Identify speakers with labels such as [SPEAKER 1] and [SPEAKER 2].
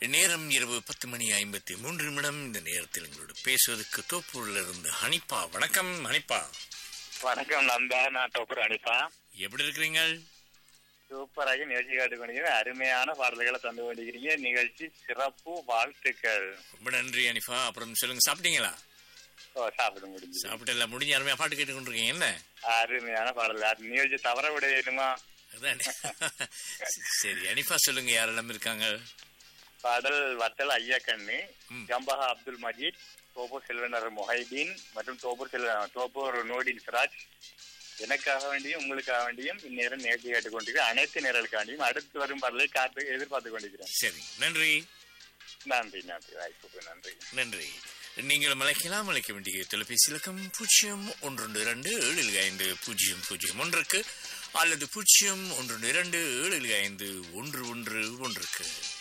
[SPEAKER 1] நேரம் இரவு பத்து மணி ஐம்பத்தி மூன்று நிமிடம் இந்த நேரத்தில் எங்களோட பேசுவதற்கு தோப்பூர்ல இருந்து ஹனிப்பா வணக்கம் ஹனிப்பா
[SPEAKER 2] வணக்கம் நந்தா நான் டோக்கர் அனிப்பா
[SPEAKER 1] எப்படி இருக்கிறீங்க
[SPEAKER 2] சூப்பராக நிகழ்ச்சி காட்டு கொண்டிருக்கிறேன் அருமையான பாடல்களை தந்து கொண்டிருக்கிறீங்க நிகழ்ச்சி சிறப்பு வாழ்த்துக்கள்
[SPEAKER 1] ரொம்ப நன்றி ஹனிஃபா அப்புறம் சொல்லுங்க சாப்பிட்டீங்களா
[SPEAKER 2] ஓ சாப்பிட முடிஞ்சு
[SPEAKER 1] சாப்பிட்டு எல்லாம் முடிஞ்சு அருமையா பாட்டு கேட்டு கொண்டிருக்கீங்க என்ன
[SPEAKER 2] அருமையான பாடல் அது நிகழ்ச்சி தவற விட வேணுமா
[SPEAKER 1] அதானே சரி ஹனிஃபா சொல்லுங்க யாரெல்லாம் இருக்காங்க
[SPEAKER 2] பாடல் வத்தல் ஐயா கண்ணு
[SPEAKER 1] ம்.
[SPEAKER 2] ஜம்பஹா அப்துல் மஜீத் தோப்பூர் செல்வனர் மொஹைதீன் மற்றும் தோப்பூர் செல்வ தோப்பூர் நோடின் சிராஜ் எனக்காக வேண்டியும் உங்களுக்காக வேண்டியும் இந்நேரம் நிகழ்ச்சி கேட்டுக் கொண்டிருக்கிறேன் அனைத்து நேரலுக்காண்டியும் அடுத்து வரும் பாடலை காத்து எதிர்பார்த்து கொண்டிருக்கிறேன்
[SPEAKER 1] சரி நன்றி
[SPEAKER 2] நன்றி நன்றி வாய்ப்புக்கு நன்றி
[SPEAKER 1] நன்றி நீங்கள் அழைக்கலாம் அழைக்க வேண்டிய தொலைபேசி இலக்கம் பூஜ்ஜியம் ஒன்று இரண்டு ஏழு ஐந்து பூஜ்ஜியம் பூஜ்ஜியம் ஒன்றுக்கு அல்லது பூஜ்ஜியம் ஒன்று இரண்டு ஏழு ஐந்து ஒன்று ஒன்று ஒன்றுக்கு